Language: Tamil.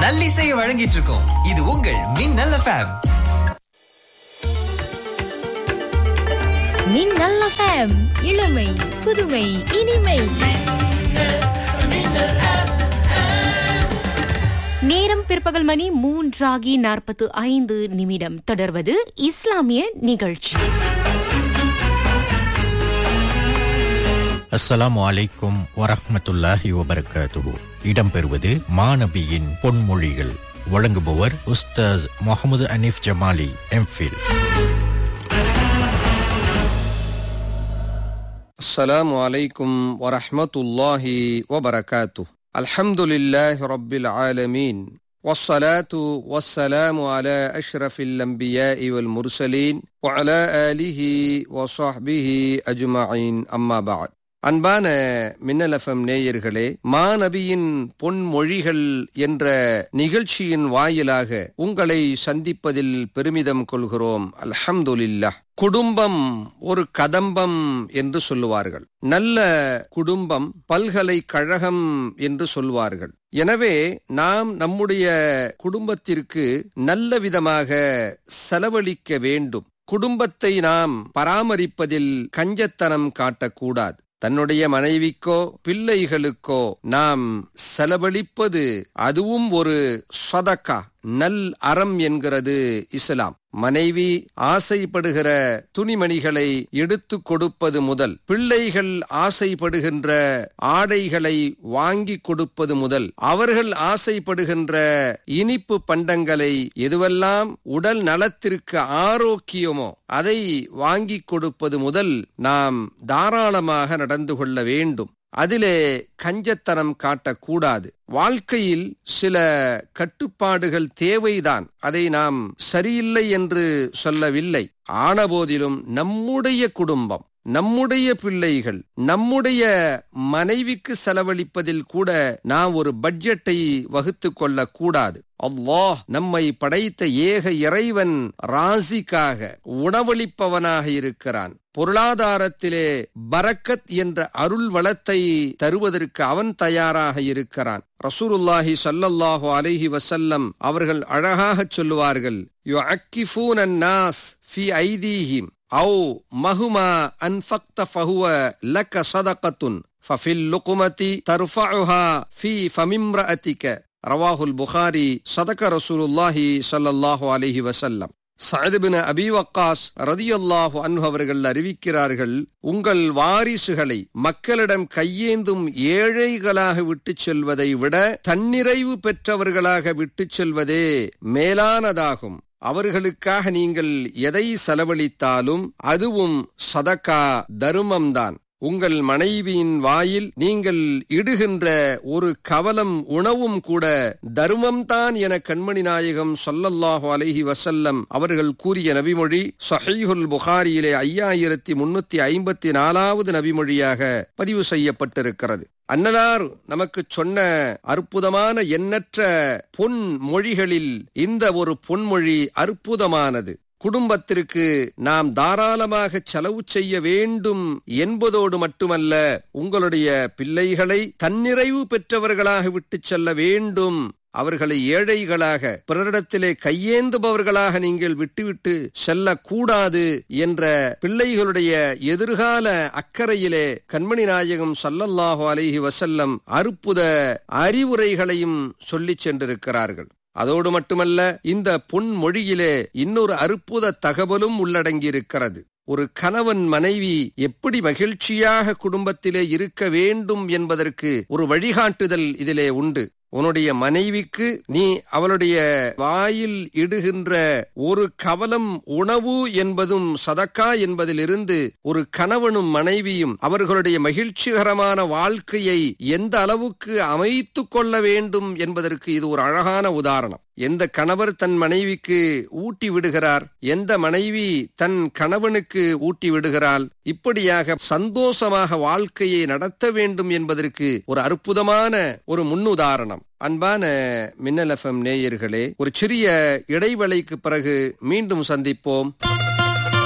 நல்லிசையை வழங்கிட்டு இருக்கோம் இது உங்கள் மின்னல் எஃப்எம் மின்னல் எஃப்எம் இளமை புதுமை இனிமை நேரம் பிற்பகல் மணி மூன்றாகி நாற்பத்து ஐந்து நிமிடம் தொடர்வது இஸ்லாமிய நிகழ்ச்சி அஸ்ஸலாமு அலைக்கும் வரஹ்மத்துல்லாஹி வபரகாத்துஹு இடம்பெறுவது மாநபியின் பொன்மொழிகள் வழங்குபவர் உஸ்தாஸ் முகமது அனீஃப் ஜமாலி எம்ஃபில் السلام عليكم ورحمة الله وبركاته الحمد لله رب العالمين والصلاة والسلام على أشرف الأنبياء والمرسلين وعلى آله وصحبه أجمعين أما بعد அன்பான மின்னலஃபம் நேயர்களே மாநபியின் பொன்மொழிகள் என்ற நிகழ்ச்சியின் வாயிலாக உங்களை சந்திப்பதில் பெருமிதம் கொள்கிறோம் அல்ஹம்துலில்லாஹ் குடும்பம் ஒரு கதம்பம் என்று சொல்லுவார்கள் நல்ல குடும்பம் பல்கலைக்கழகம் என்று சொல்வார்கள் எனவே நாம் நம்முடைய குடும்பத்திற்கு நல்ல விதமாக செலவழிக்க வேண்டும் குடும்பத்தை நாம் பராமரிப்பதில் கஞ்சத்தனம் காட்டக்கூடாது தன்னுடைய மனைவிக்கோ பிள்ளைகளுக்கோ நாம் செலவழிப்பது அதுவும் ஒரு சதக்கா நல் அறம் என்கிறது இஸ்லாம் மனைவி ஆசைப்படுகிற துணிமணிகளை எடுத்து கொடுப்பது முதல் பிள்ளைகள் ஆசைப்படுகின்ற ஆடைகளை வாங்கி கொடுப்பது முதல் அவர்கள் ஆசைப்படுகின்ற இனிப்பு பண்டங்களை எதுவெல்லாம் உடல் நலத்திற்கு ஆரோக்கியமோ அதை வாங்கி கொடுப்பது முதல் நாம் தாராளமாக நடந்து கொள்ள வேண்டும் அதிலே கஞ்சத்தனம் காட்டக்கூடாது வாழ்க்கையில் சில கட்டுப்பாடுகள் தேவைதான் அதை நாம் சரியில்லை என்று சொல்லவில்லை ஆனபோதிலும் நம்முடைய குடும்பம் நம்முடைய பிள்ளைகள் நம்முடைய மனைவிக்கு செலவழிப்பதில் கூட நாம் ஒரு பட்ஜெட்டை வகுத்து கொள்ள கூடாது அல்லாஹ் நம்மை படைத்த ஏக இறைவன் ராசிக்காக உணவளிப்பவனாக இருக்கிறான் பொருளாதாரத்திலே பரக்கத் என்ற அருள் வளத்தை தருவதற்கு அவன் தயாராக இருக்கிறான் ரசூலுல்லாஹி சல்லல்லாஹு அலைஹி வசல்லம் அவர்கள் அழகாக சொல்லுவார்கள் யு அக்கிஃபூன் நாஸ் ஃபி ஐதீஹிம் أو مهما أنفقت فهو لك صدقة ففي اللقمة ترفعها في فم امرأتك رواه البخاري صدق رسول الله صلى الله عليه وسلم சஅதுபின் அபி வக்காஸ் ரதியல்லாஹு அன்ஹு அவர்கள் அறிவிக்கிறார்கள் உங்கள் வாரிசுகளை மக்களிடம் கையேந்தும் ஏழைகளாக விட்டுச் செல்வதை விட தன்னிறைவு பெற்றவர்களாக விட்டுச் செல்வதே மேலானதாகும் அவர்களுக்காக நீங்கள் எதை செலவழித்தாலும் அதுவும் சதக்கா தருமம்தான் உங்கள் மனைவியின் வாயில் நீங்கள் இடுகின்ற ஒரு கவலம் உணவும் கூட தர்மம்தான் என கண்மணி நாயகம் சொல்லல்லாஹு அலைஹி வசல்லம் அவர்கள் கூறிய நபிமொழி சஹீஹுல் புகாரியிலே ஐயாயிரத்தி முன்னூத்தி ஐம்பத்தி நாலாவது நபிமொழியாக பதிவு செய்யப்பட்டிருக்கிறது அன்னலார் நமக்கு சொன்ன அற்புதமான எண்ணற்ற பொன் மொழிகளில் இந்த ஒரு பொன்மொழி அற்புதமானது குடும்பத்திற்கு நாம் தாராளமாக செலவு செய்ய வேண்டும் என்பதோடு மட்டுமல்ல உங்களுடைய பிள்ளைகளை தன்னிறைவு பெற்றவர்களாக விட்டு செல்ல வேண்டும் அவர்களை ஏழைகளாக பிறரிடத்திலே கையேந்துபவர்களாக நீங்கள் விட்டுவிட்டு செல்லக்கூடாது என்ற பிள்ளைகளுடைய எதிர்கால அக்கறையிலே கண்மணி நாயகம் சல்லல்லாஹு அலைஹி வசல்லம் அற்புத அறிவுரைகளையும் சொல்லிச் சென்றிருக்கிறார்கள் அதோடு மட்டுமல்ல இந்த பொன்மொழியிலே இன்னொரு அற்புத தகவலும் உள்ளடங்கியிருக்கிறது ஒரு கணவன் மனைவி எப்படி மகிழ்ச்சியாக குடும்பத்திலே இருக்க வேண்டும் என்பதற்கு ஒரு வழிகாட்டுதல் இதிலே உண்டு உன்னுடைய மனைவிக்கு நீ அவளுடைய வாயில் இடுகின்ற ஒரு கவலம் உணவு என்பதும் சதக்கா என்பதிலிருந்து ஒரு கணவனும் மனைவியும் அவர்களுடைய மகிழ்ச்சிகரமான வாழ்க்கையை எந்த அளவுக்கு அமைத்து கொள்ள வேண்டும் என்பதற்கு இது ஒரு அழகான உதாரணம் எந்த கணவர் தன் மனைவிக்கு ஊட்டி விடுகிறார் எந்த மனைவி தன் கணவனுக்கு ஊட்டி விடுகிறாள் இப்படியாக சந்தோஷமாக வாழ்க்கையை நடத்த வேண்டும் என்பதற்கு ஒரு அற்புதமான ஒரு முன்னுதாரணம் அன்பான மின்னல் எஃப்எம் நேயர்களே ஒரு சிறிய இடைவெளிக்கு பிறகு மீண்டும் சந்திப்போம்